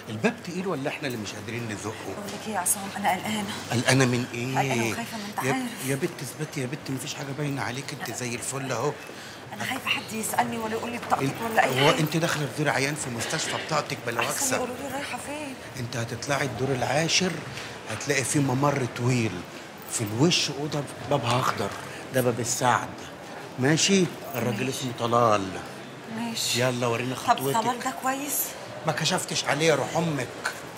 الباب تقيل ولا احنا اللي مش قادرين نزقه بقول لك ايه يا عصام انا قلقانه قلقانه من ايه قلقانة وخايفة، ما انت يا, عارف. يا بنت اثبتي يا بنت مفيش حاجه باينه عليك انت زي الفل اهو انا خايفه حد يسالني ولا يقول لي بطاقتك ولا اي هو حاجه انت داخله في دور عيان في مستشفى بتاعتك بلا احسن وكسه يقولوا لي رايحه فين انت هتطلعي الدور العاشر هتلاقي فيه ممر طويل في الوش اوضه بابها اخضر ده باب السعد ماشي الراجل اسمه طلال ماشي يلا ورينا طب خطوتك طلال ده كويس ما كشفتش عليه يا روح امك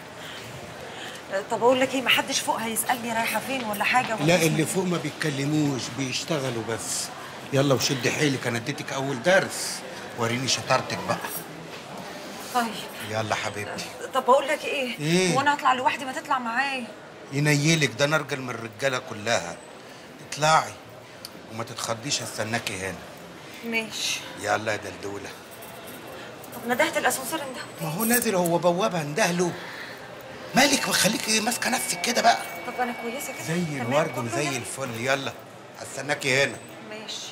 طب اقول لك ايه محدش فوق هيسالني رايحه فين ولا حاجه ولا لا اسمي اللي فوق ما بيتكلموش بيشتغلوا بس يلا وشد حيلك انا اديتك اول درس وريني شطارتك بقى طيب يلا حبيبتي طب بقول لك ايه إيه؟ وانا اطلع لوحدي ما تطلع معايا ينيلك ده نرجل من الرجاله كلها اطلعي وما تتخضيش هستناكي هنا ماشي يلا يا دلدوله طب ندهت الاسانسير انده ما هو نازل هو بوابه اندهله مالك خليكي ماسكه نفسك كده بقى طب انا كويسه كده زي تمام الورد كله وزي يعني؟ الفل يلا هستناكي هنا ماشي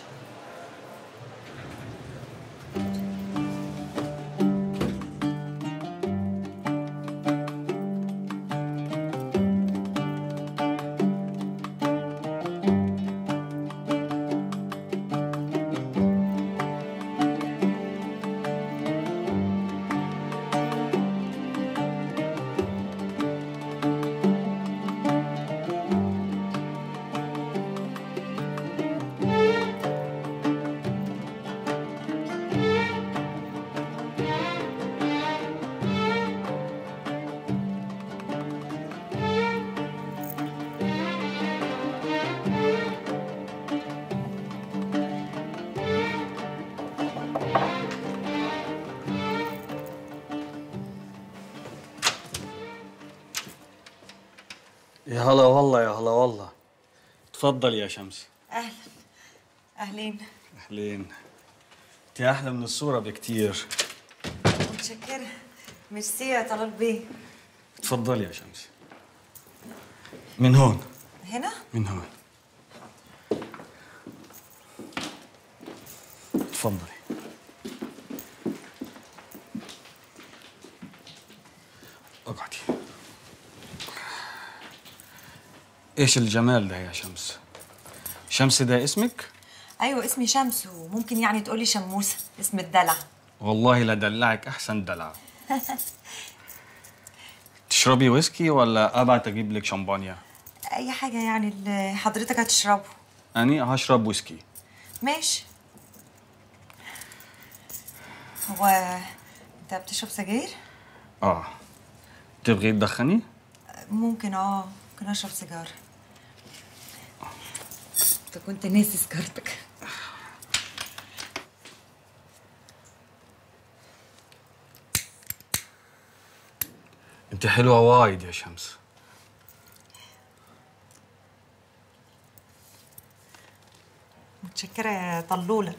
يا هلا والله يا هلا والله تفضل يا شمس اهلا اهلين اهلين انت احلى من الصوره بكتير متشكره ميرسي يا طلال بيه تفضل يا شمس من هون هنا من هون تفضلي اقعدي ايش الجمال ده يا شمس شمس ده اسمك ايوه اسمي شمس وممكن يعني تقولي شموسه اسم الدلع والله لدلعك احسن دلع تشربي ويسكي ولا ابعت اجيب لك شمبانيا اي حاجه يعني اللي حضرتك هتشربه اني هشرب ويسكي ماشي هو انت بتشرب سجاير اه تبغي تدخني ممكن اه ممكن اشرب سيجاره انت كنت ناسي سكرتك انت حلوه وايد يا شمس متشكره يا طلوله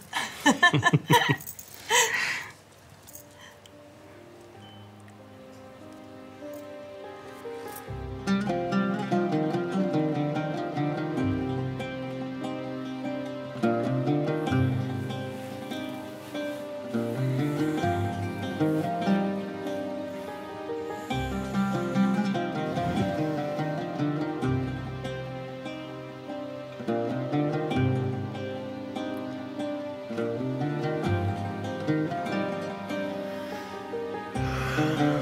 يلا